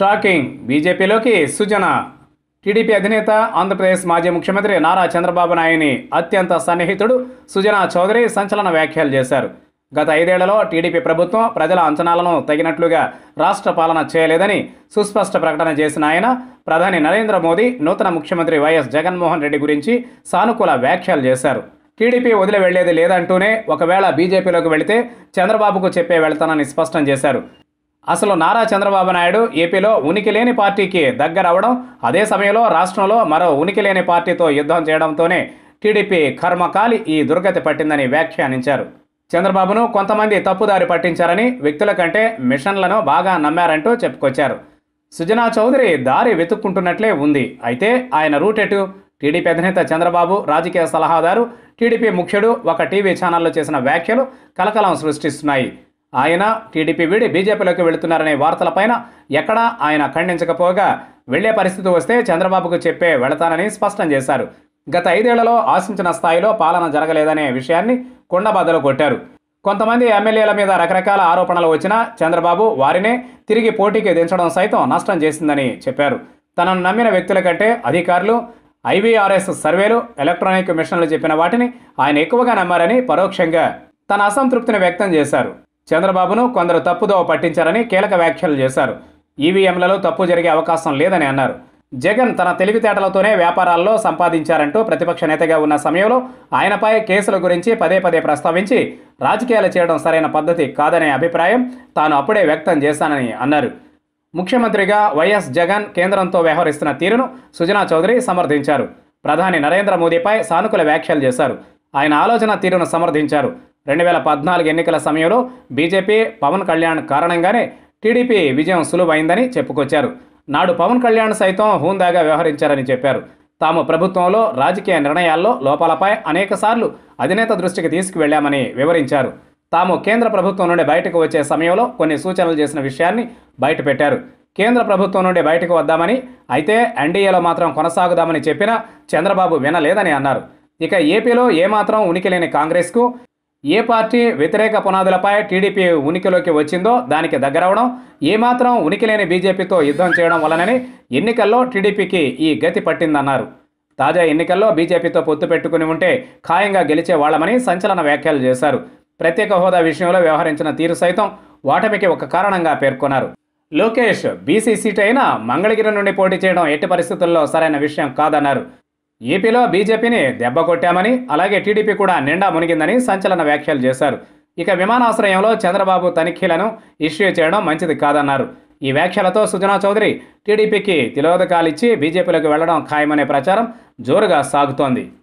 shocking బీజేపీలోకి సుజన TDP అధినేత ఆంధ్రప్రదేశ్ మాజీ ముఖ్యమంత్రి నారా చంద్రబాబు నాయుని అత్యంత సన్నిహితుడు సుజనా చౌదరి సంచలన వ్యాఖ్యలు చేశారు గత ఐదేళ్లలో టీడీపీ ప్రభుత్వం ప్రజల అంచనాలను తగినట్లుగా రాష్ట్ర పాలన చేయలేదని సుస్పష్ట ప్రకటన చేసిన ఆయన ప్రధాని నరేంద్ర మోదీ నూతన ముఖ్యమంత్రి వైఎస్ జగన్మోహన్ రెడ్డి గురించి సానుకూల వ్యాఖ్యలు చేశారు టీడీపీ వదిలి వెళ్లేది లేదంటూనే ఒకవేళ బీజేపీలోకి వెళితే చంద్రబాబుకు చెప్పే వెళ్తానని స్పష్టం చేశారు అసలు నారా చంద్రబాబు నాయుడు ఏపీలో ఉనికి లేని పార్టీకి దగ్గరవడం అదే సమయంలో రాష్ట్రంలో మరో ఉనికి లేని పార్టీతో యుద్ధం చేయడంతోనే టీడీపీ కర్మకాలి ఈ దుర్గతి పట్టిందని వ్యాఖ్యానించారు చంద్రబాబును కొంతమంది తప్పుదారి పట్టించారని వ్యక్తుల కంటే మిషన్లను బాగా నమ్మారంటూ చెప్పుకొచ్చారు సుజనా చౌదరి దారి వెతుక్కుంటున్నట్లే ఉంది అయితే ఆయన రూట్ ఎటు టీడీపీ అధినేత చంద్రబాబు రాజకీయ సలహాదారు టీడీపీ ముఖ్యుడు ఒక టీవీ ఛానల్లో చేసిన వ్యాఖ్యలు కలకలం సృష్టిస్తున్నాయి ఆయన టీడీపీ వీడి బీజేపీలోకి వెళుతున్నారనే వార్తలపైన ఎక్కడా ఆయన ఖండించకపోగా వెళ్లే పరిస్థితి వస్తే చంద్రబాబుకు చెప్పే వెళతానని స్పష్టం చేశారు గత ఐదేళ్లలో ఆశించిన స్థాయిలో పాలన జరగలేదనే విషయాన్ని కొండబద్దలు కొట్టారు కొంతమంది ఎమ్మెల్యేల మీద రకరకాల ఆరోపణలు వచ్చినా చంద్రబాబు వారినే తిరిగి పోటీకి దించడం సైతం నష్టం చేసిందని చెప్పారు తనను నమ్మిన వ్యక్తుల కంటే అధికారులు ఐవీఆర్ఎస్ సర్వేలు ఎలక్ట్రానిక్ మిషన్లు చెప్పిన వాటిని ఆయన ఎక్కువగా నమ్మారని పరోక్షంగా తన అసంతృప్తిని వ్యక్తం చేశారు చంద్రబాబును కొందరు తప్పుదోవ పట్టించారని కీలక వ్యాఖ్యలు చేశారు ఈవీఎంలలో తప్పు జరిగే అవకాశం లేదని అన్నారు జగన్ తన తెలివితేటలతోనే వ్యాపారాల్లో సంపాదించారంటూ ప్రతిపక్ష నేతగా ఉన్న సమయంలో ఆయనపై కేసుల గురించి పదే పదే ప్రస్తావించి రాజకీయాలు చేయడం సరైన పద్ధతి కాదనే అభిప్రాయం తాను అప్పుడే వ్యక్తం చేశానని అన్నారు ముఖ్యమంత్రిగా వైఎస్ జగన్ కేంద్రంతో వ్యవహరిస్తున్న తీరును సుజనా చౌదరి సమర్థించారు ప్రధాని నరేంద్ర మోదీపై సానుకూల వ్యాఖ్యలు చేశారు ఆయన ఆలోచన తీరును సమర్థించారు రెండు వేల పద్నాలుగు ఎన్నికల సమయంలో బీజేపీ పవన్ కళ్యాణ్ కారణంగానే టీడీపీ విజయం సులువైందని చెప్పుకొచ్చారు నాడు పవన్ కళ్యాణ్ సైతం హూందాగా వ్యవహరించారని చెప్పారు తాము ప్రభుత్వంలో రాజకీయ నిర్ణయాల్లో లోపాలపై అనేకసార్లు అధినేత దృష్టికి తీసుకువెళ్లామని వివరించారు తాము కేంద్ర ప్రభుత్వం నుండి బయటకు వచ్చే సమయంలో కొన్ని సూచనలు చేసిన విషయాన్ని బయటపెట్టారు కేంద్ర ప్రభుత్వం నుండి బయటకు వద్దామని అయితే ఎన్డీఏలో మాత్రం కొనసాగుదామని చెప్పినా చంద్రబాబు వినలేదని అన్నారు ఇక ఏపీలో ఏమాత్రం ఉనికి లేని కాంగ్రెస్కు ఏ పార్టీ వ్యతిరేక పునాదులపై టీడీపీ ఉనికిలోకి వచ్చిందో దానికి దగ్గరవడం ఏమాత్రం ఉనికి లేని బీజేపీతో యుద్ధం చేయడం వలననే ఎన్నికల్లో టీడీపీకి ఈ గతి పట్టిందన్నారు తాజా ఎన్నికల్లో బీజేపీతో పొత్తు పెట్టుకుని ఉంటే ఖాయంగా గెలిచే వాళ్ళమని సంచలన వ్యాఖ్యలు చేశారు ప్రత్యేక హోదా విషయంలో వ్యవహరించిన తీరు సైతం ఓటమికి ఒక కారణంగా పేర్కొన్నారు లోకేష్ బీసీ సీట్ అయినా మంగళగిరి నుండి పోటీ చేయడం ఎట్టి పరిస్థితుల్లో సరైన విషయం కాదన్నారు ఏపీలో బీజేపీని దెబ్బ కొట్టామని అలాగే టీడీపీ కూడా నిండా మునిగిందని సంచలన వ్యాఖ్యలు చేశారు ఇక విమానాశ్రయంలో చంద్రబాబు తనిఖీలను ఇష్యూ చేయడం మంచిది కాదన్నారు ఈ వ్యాఖ్యలతో సుజనా చౌదరి టీడీపీకి తిలోదకాలిచ్చి బీజేపీలోకి వెళ్లడం ఖాయమనే ప్రచారం జోరుగా సాగుతోంది